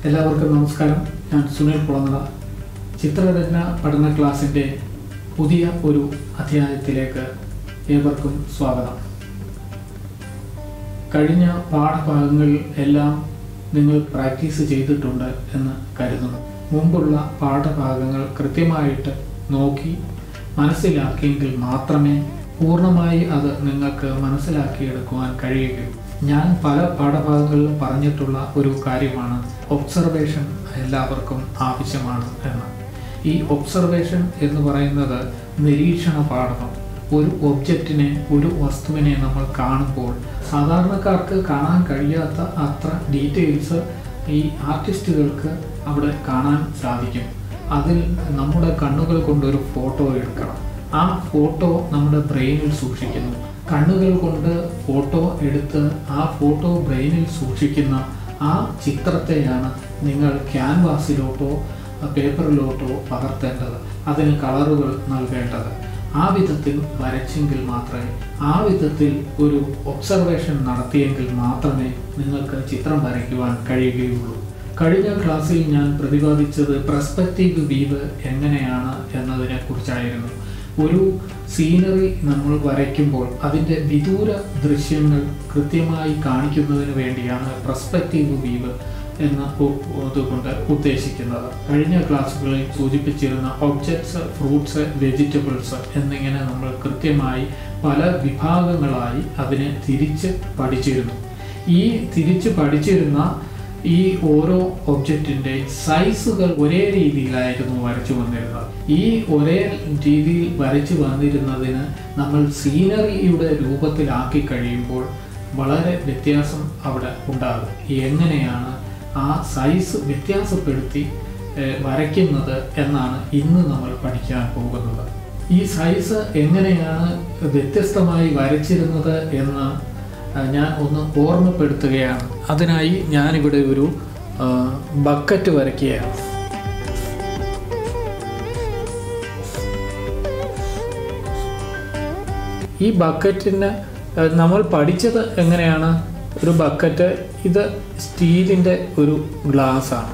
എല്ലാവർക്കും നമസ്കാരം ഞാൻ സുനിൽ കുളങ്ങട ചിത്രരചന പഠന ക്ലാസ്സിൻ്റെ പുതിയ ഒരു അധ്യായത്തിലേക്ക് ഏവർക്കും സ്വാഗതം കഴിഞ്ഞ പാഠഭാഗങ്ങൾ എല്ലാം നിങ്ങൾ പ്രാക്ടീസ് ചെയ്തിട്ടുണ്ട് എന്ന് കരുതുന്നു മുമ്പുള്ള പാഠഭാഗങ്ങൾ കൃത്യമായിട്ട് നോക്കി മനസ്സിലാക്കിയെങ്കിൽ മാത്രമേ പൂർണ്ണമായി അത് നിങ്ങൾക്ക് മനസ്സിലാക്കിയെടുക്കുവാൻ കഴിയുകയുള്ളൂ ഞാൻ പല പാഠഭാഗങ്ങളിലും പറഞ്ഞിട്ടുള്ള ഒരു കാര്യമാണ് ഒബ്സർവേഷൻ എല്ലാവർക്കും ആവശ്യമാണ് എന്ന് ഈ ഒബ്സർവേഷൻ എന്ന് പറയുന്നത് നിരീക്ഷണ പാഠം ഒരു ഒബ്ജക്റ്റിനെ ഒരു വസ്തുവിനെ നമ്മൾ കാണുമ്പോൾ സാധാരണക്കാർക്ക് കാണാൻ കഴിയാത്ത അത്ര ഡീറ്റെയിൽസ് ഈ ആർട്ടിസ്റ്റുകൾക്ക് അവിടെ കാണാൻ സാധിക്കും അതിൽ നമ്മുടെ കണ്ണുകൾ കൊണ്ടൊരു ഫോട്ടോ എടുക്കണം ആ ഫോട്ടോ നമ്മുടെ ബ്രെയിനിൽ സൂക്ഷിക്കുന്നു കണ്ണുകൾ കൊണ്ട് ഫോട്ടോ എടുത്ത് ആ ഫോട്ടോ ബ്രെയിനിൽ സൂക്ഷിക്കുന്ന ആ ചിത്രത്തെയാണ് നിങ്ങൾ ക്യാൻവാസിലോട്ടോ പേപ്പറിലോട്ടോ പകർത്തേണ്ടത് അതിന് കളറുകൾ നൽകേണ്ടത് ആ വിധത്തിൽ വരച്ചെങ്കിൽ മാത്രമേ ആ വിധത്തിൽ ഒരു ഒബ്സർവേഷൻ നടത്തിയെങ്കിൽ മാത്രമേ നിങ്ങൾക്ക് ചിത്രം വരയ്ക്കുവാൻ കഴിയുകയുള്ളൂ കഴിഞ്ഞ ക്ലാസ്സിൽ ഞാൻ പ്രതിപാദിച്ചത് പ്രസ്പെക്റ്റീവ് വീവ് എങ്ങനെയാണ് എന്നതിനെ കുറിച്ചായിരുന്നു ഒരു സീനറി നമ്മൾ വരയ്ക്കുമ്പോൾ അതിൻ്റെ വിദൂര ദൃശ്യങ്ങൾ കൃത്യമായി കാണിക്കുന്നതിന് വേണ്ടിയാണ് പ്രസ്പെക്റ്റീവ് വീവ് എന്ന അതുകൊണ്ട് ഉദ്ദേശിക്കുന്നത് കഴിഞ്ഞ ക്ലാസ്സുകളിൽ സൂചിപ്പിച്ചിരുന്ന ഒബ്ജക്ട്സ് ഫ്രൂട്ട്സ് വെജിറ്റബിൾസ് എന്നിങ്ങനെ നമ്മൾ കൃത്യമായി പല വിഭാഗങ്ങളായി അതിനെ തിരിച്ച് പഠിച്ചിരുന്നു ഈ തിരിച്ച് പഠിച്ചിരുന്ന ഈ ഓരോ ഒബ്ജക്റ്റിന്റെ സൈസുകൾ ഒരേ രീതിയിലായിരുന്നു വരച്ചു വന്നിരുന്നത് ഈ ഒരേ രീതിയിൽ വരച്ചു വന്നിരുന്നതിന് നമ്മൾ സീനറിയുടെ രൂപത്തിലാക്കി കഴിയുമ്പോൾ വളരെ വ്യത്യാസം അവിടെ ഉണ്ടാകും എങ്ങനെയാണ് ആ സൈസ് വ്യത്യാസപ്പെടുത്തി വരയ്ക്കുന്നത് എന്നാണ് ഇന്ന് നമ്മൾ പഠിക്കാൻ പോകുന്നത് ഈ സൈസ് എങ്ങനെയാണ് വ്യത്യസ്തമായി വരച്ചിരുന്നത് എന്ന് ഞാൻ ഒന്ന് ഓർമ്മപ്പെടുത്തുകയാണ് അതിനായി ഞാനിവിടെ ഒരു ബക്കറ്റ് വരയ്ക്കുകയാണ് ഈ ബക്കറ്റിന് നമ്മൾ പഠിച്ചത് എങ്ങനെയാണ് ഒരു ബക്കറ്റ് ഇത് സ്റ്റീലിൻ്റെ ഒരു ഗ്ലാസ് ആണ്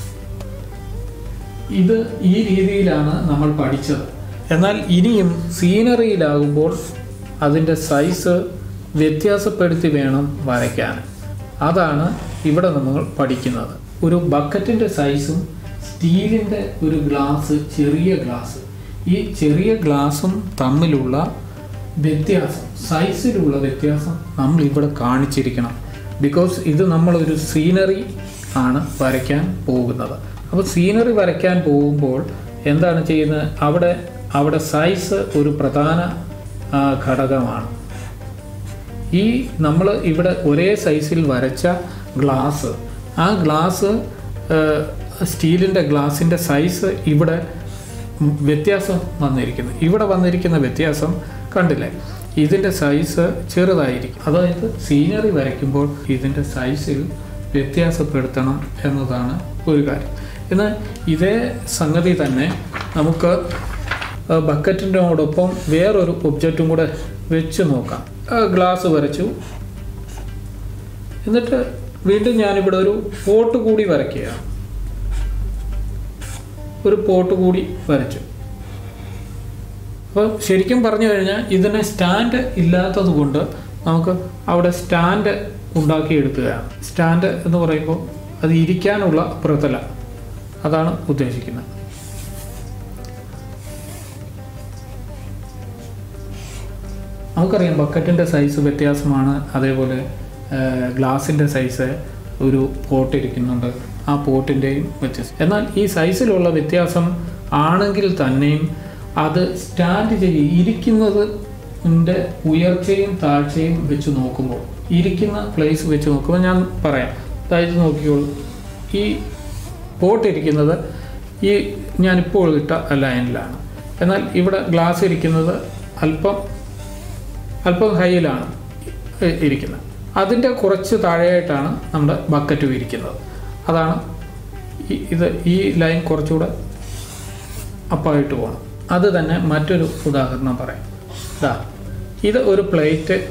ഇത് ഈ രീതിയിലാണ് നമ്മൾ പഠിച്ചത് എന്നാൽ ഇനിയും സീനറിയിലാകുമ്പോൾ അതിൻ്റെ സൈസ് വ്യത്യാസപ്പെടുത്തി വേണം വരയ്ക്കാൻ അതാണ് ഇവിടെ നമ്മൾ പഠിക്കുന്നത് ഒരു ബക്കറ്റിൻ്റെ സൈസും സ്റ്റീലിൻ്റെ ഒരു ഗ്ലാസ് ചെറിയ ഗ്ലാസ് ഈ ചെറിയ ഗ്ലാസും തമ്മിലുള്ള വ്യത്യാസം സൈസിലുള്ള വ്യത്യാസം നമ്മൾ ഇവിടെ കാണിച്ചിരിക്കണം ബിക്കോസ് ഇത് നമ്മളൊരു സീനറി ആണ് വരയ്ക്കാൻ പോകുന്നത് അപ്പോൾ സീനറി വരയ്ക്കാൻ പോകുമ്പോൾ എന്താണ് ചെയ്യുന്നത് അവിടെ അവിടെ സൈസ് ഒരു പ്രധാന ഘടകമാണ് ഈ നമ്മൾ ഇവിടെ ഒരേ സൈസിൽ വരച്ച ഗ്ലാസ് ആ ഗ്ലാസ് സ്റ്റീലിൻ്റെ ഗ്ലാസിൻ്റെ സൈസ് ഇവിടെ വ്യത്യാസം വന്നിരിക്കുന്നു ഇവിടെ വന്നിരിക്കുന്ന വ്യത്യാസം കണ്ടില്ലേ ഇതിൻ്റെ സൈസ് ചെറുതായിരിക്കും അതായത് സീനറി വരയ്ക്കുമ്പോൾ ഇതിൻ്റെ സൈസിൽ വ്യത്യാസപ്പെടുത്തണം എന്നതാണ് ഒരു കാര്യം എന്നാൽ ഇതേ സംഗതി തന്നെ നമുക്ക് ബക്കറ്റിനോടൊപ്പം വേറൊരു ഒബ്ജക്റ്റും കൂടെ വെച്ച് നോക്കാം ഗ്ലാസ് വരച്ചു എന്നിട്ട് വീണ്ടും ഞാനിവിടെ ഒരു പോട്ട് കൂടി വരയ്ക്കുകയാണ് ഒരു പോട്ട് കൂടി വരച്ചു അപ്പോൾ ശരിക്കും പറഞ്ഞു കഴിഞ്ഞാൽ ഇതിന് സ്റ്റാൻഡ് ഇല്ലാത്തത് കൊണ്ട് നമുക്ക് അവിടെ സ്റ്റാൻഡ് ഉണ്ടാക്കിയെടുക്കുകയാണ് സ്റ്റാൻഡ് എന്ന് പറയുമ്പോൾ അത് ഇരിക്കാനുള്ള പ്രതല അതാണ് ഉദ്ദേശിക്കുന്നത് നമുക്കറിയാം ബക്കറ്റിൻ്റെ സൈസ് വ്യത്യാസമാണ് അതേപോലെ ഗ്ലാസിൻ്റെ സൈസ് ഒരു പോട്ട് ഇരിക്കുന്നുണ്ട് ആ പോട്ടിൻ്റെയും വ്യത്യാസം എന്നാൽ ഈ സൈസിലുള്ള വ്യത്യാസം ആണെങ്കിൽ തന്നെയും അത് സ്റ്റാൻഡ് ചെയ്ത് ഇരിക്കുന്നത് ഉയർച്ചയും താഴ്ചയും വെച്ച് നോക്കുമ്പോൾ ഇരിക്കുന്ന പ്ലേസ് വെച്ച് നോക്കുമ്പോൾ ഞാൻ പറയാം അതായത് നോക്കിക്കോളൂ ഈ പോട്ട് ഇരിക്കുന്നത് ഈ ഞാനിപ്പോൾ ഇട്ട ലൈനിലാണ് എന്നാൽ ഇവിടെ ഗ്ലാസ് ഇരിക്കുന്നത് അല്പം അല്പം ഹൈയിലാണ് ഇരിക്കുന്നത് അതിൻ്റെ കുറച്ച് താഴെയായിട്ടാണ് നമ്മുടെ ബക്കറ്റും ഇരിക്കുന്നത് അതാണ് ഇത് ഈ ലൈൻ കുറച്ചുകൂടെ അപ്പായിട്ട് പോകണം അത് തന്നെ മറ്റൊരു ഉദാഹരണം പറയാം ഇതാ ഇത് ഒരു പ്ലേറ്റ്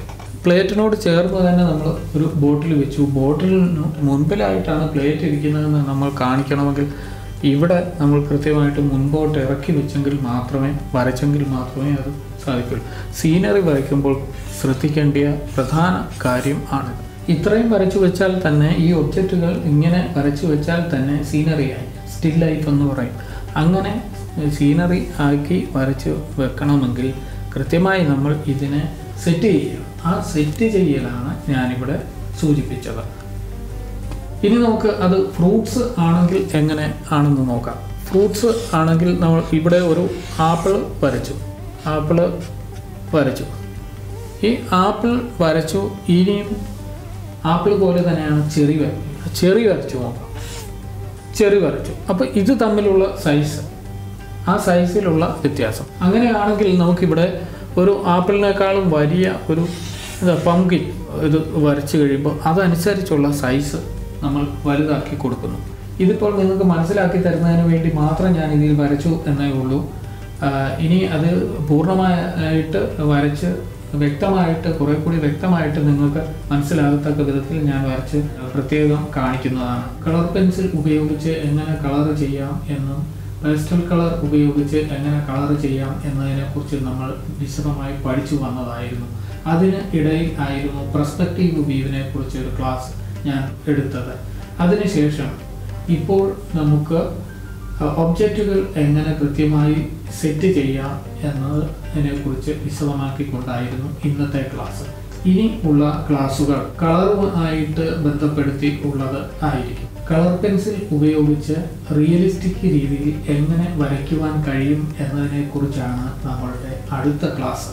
പ്ലേറ്റിനോട് ചേർന്ന് തന്നെ നമ്മൾ ഒരു ബോട്ടിൽ വെച്ചു ബോട്ടിലിന് മുൻപിലായിട്ടാണ് പ്ലേറ്റ് ഇരിക്കുന്നതെന്ന് നമ്മൾ കാണിക്കണമെങ്കിൽ ഇവിടെ നമ്മൾ കൃത്യമായിട്ട് മുൻപോട്ട് ഇറക്കി വെച്ചെങ്കിൽ മാത്രമേ വരച്ചെങ്കിൽ മാത്രമേ അത് സാധിക്കുള്ളൂ സീനറി വരയ്ക്കുമ്പോൾ ശ്രദ്ധിക്കേണ്ട പ്രധാന കാര്യം ആണ് ഇത്രയും വരച്ചു വെച്ചാൽ തന്നെ ഈ ഒബ്ജക്റ്റുകൾ ഇങ്ങനെ വരച്ചു വെച്ചാൽ തന്നെ സീനറിയായി സ്റ്റിൽ ലൈഫ് എന്ന് പറയും അങ്ങനെ സീനറി ആക്കി വരച്ച് വെക്കണമെങ്കിൽ കൃത്യമായി നമ്മൾ ഇതിനെ സെറ്റ് ചെയ്യുക ആ സെറ്റ് ചെയ്യലാണ് ഞാനിവിടെ സൂചിപ്പിച്ചത് ഇനി നമുക്ക് അത് ഫ്രൂട്ട്സ് ആണെങ്കിൽ എങ്ങനെ ആണെന്ന് നോക്കാം ഫ്രൂട്ട്സ് ആണെങ്കിൽ നമ്മൾ ഇവിടെ ഒരു ആപ്പിൾ വരച്ചു ആപ്പിൾ വരച്ചു ഈ ആപ്പിൾ വരച്ചു ഇനിയും ആപ്പിൾ പോലെ തന്നെയാണ് ചെറി വരയ്ക്കുന്നത് ചെറി വരച്ചു നോക്കാം ചെറി വരച്ചു അപ്പോൾ ഇത് തമ്മിലുള്ള സൈസ് ആ സൈസിലുള്ള വ്യത്യാസം അങ്ങനെയാണെങ്കിൽ നമുക്കിവിടെ ഒരു ആപ്പിളിനേക്കാളും വലിയ ഒരു എന്താ പങ്കിൻ ഇത് വരച്ചു കഴിയുമ്പോൾ അതനുസരിച്ചുള്ള സൈസ് നമ്മൾ വലുതാക്കി കൊടുക്കുന്നു ഇതിപ്പോൾ നിങ്ങൾക്ക് മനസ്സിലാക്കി തരുന്നതിന് വേണ്ടി മാത്രം ഞാൻ ഇതിൽ വരച്ചു എന്നേ ഉള്ളൂ ആ, ഇനി അത് പൂർണ്ണമായിട്ട് വരച്ച് വ്യക്തമായിട്ട് കുറെ കൂടി വ്യക്തമായിട്ട് നിങ്ങൾക്ക് മനസ്സിലാകത്തക്ക വിധത്തിൽ ഞാൻ വരച്ച് പ്രത്യേകം കാണിക്കുന്നതാണ് കളർ പെൻസിൽ ഉപയോഗിച്ച് എങ്ങനെ കളർ ചെയ്യാം എന്നും പേസ്റ്റൽ കളർ ഉപയോഗിച്ച് എങ്ങനെ കളർ ചെയ്യാം എന്നതിനെ കുറിച്ച് നമ്മൾ വിശദമായി പഠിച്ചു വന്നതായിരുന്നു അതിന് ഇടയിൽ ആയിരുന്നു പ്രസ്പെക്റ്റീവ് വ്യൂവിനെ കുറിച്ച് ഒരു ക്ലാസ് ഞാൻ എടുത്തത് അതിനുശേഷം ഇപ്പോൾ നമുക്ക് ഒബ്ജക്റ്റുകൾ എങ്ങനെ കൃത്യമായി സെറ്റ് ചെയ്യാം എന്നതിനെ കുറിച്ച് വിശദമാക്കിക്കൊണ്ടായിരുന്നു ഇന്നത്തെ ക്ലാസ് ഇനി ഉള്ള ക്ലാസ്സുകൾ കളറുമായിട്ട് ബന്ധപ്പെടുത്തി ഉള്ളത് ആയിരിക്കും കളർ പെൻസിൽ ഉപയോഗിച്ച് റിയലിസ്റ്റിക് രീതിയിൽ എങ്ങനെ വരയ്ക്കുവാൻ കഴിയും എന്നതിനെ കുറിച്ചാണ് നമ്മളുടെ അടുത്ത ക്ലാസ്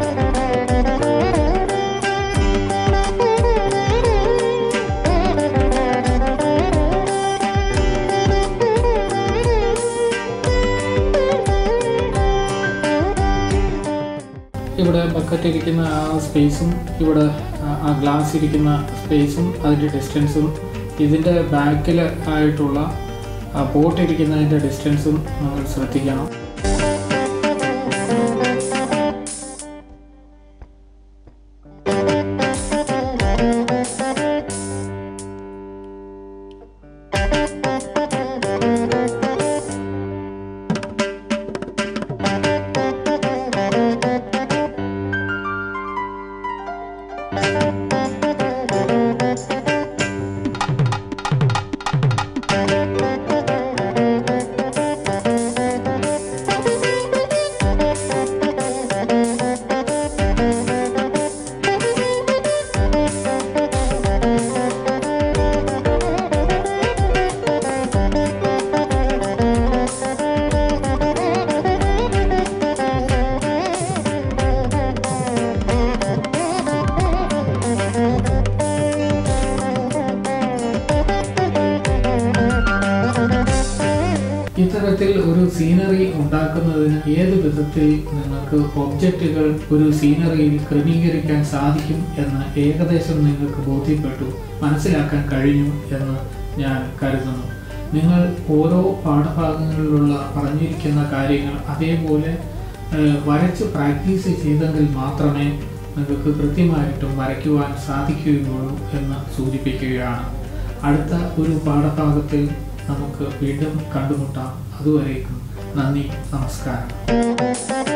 ഇവിടെ ബക്കറ്റ് ഇരിക്കുന്ന ആ സ്പേസും ഇവിടെ ആ- ആ ഗ്ലാസ് ഇരിക്കുന്ന സ്പേസും അതിൻ്റെ ഡിസ്റ്റൻസും ഇതിൻ്റെ ബാക്കിൽ ആയിട്ടുള്ള ആ പോട്ട് ഇരിക്കുന്നതിൻ്റെ ഡിസ്റ്റൻസും നമ്മൾ ശ്രദ്ധിക്കണം ഇത്തരത്തിൽ ഒരു സീനറി ഉണ്ടാക്കുന്നതിന് ഏത് വിധത്തിൽ നിങ്ങൾക്ക് ഒബ്ജക്റ്റുകൾ ഒരു സീനറിയിൽ ക്രമീകരിക്കാൻ സാധിക്കും എന്ന് ഏകദേശം നിങ്ങൾക്ക് ബോധ്യപ്പെട്ടു മനസ്സിലാക്കാൻ കഴിഞ്ഞു എന്ന് ഞാൻ കരുതുന്നു നിങ്ങൾ ഓരോ പാഠഭാഗങ്ങളിലുള്ള പറഞ്ഞിരിക്കുന്ന കാര്യങ്ങൾ അതേപോലെ ഏഹ്, വരച്ച് പ്രാക്ടീസ് ചെയ്തെങ്കിൽ മാത്രമേ നിങ്ങൾക്ക് കൃത്യമായിട്ടും വരയ്ക്കുവാൻ സാധിക്കുകയുള്ളൂ എന്ന് സൂചിപ്പിക്കുകയാണ് അടുത്ത ഒരു പാഠഭാഗത്തിൽ നമുക്ക് വീണ്ടും കണ്ടുമുട്ടാം അതുവരേക്കും നന്ദി നമസ്കാരം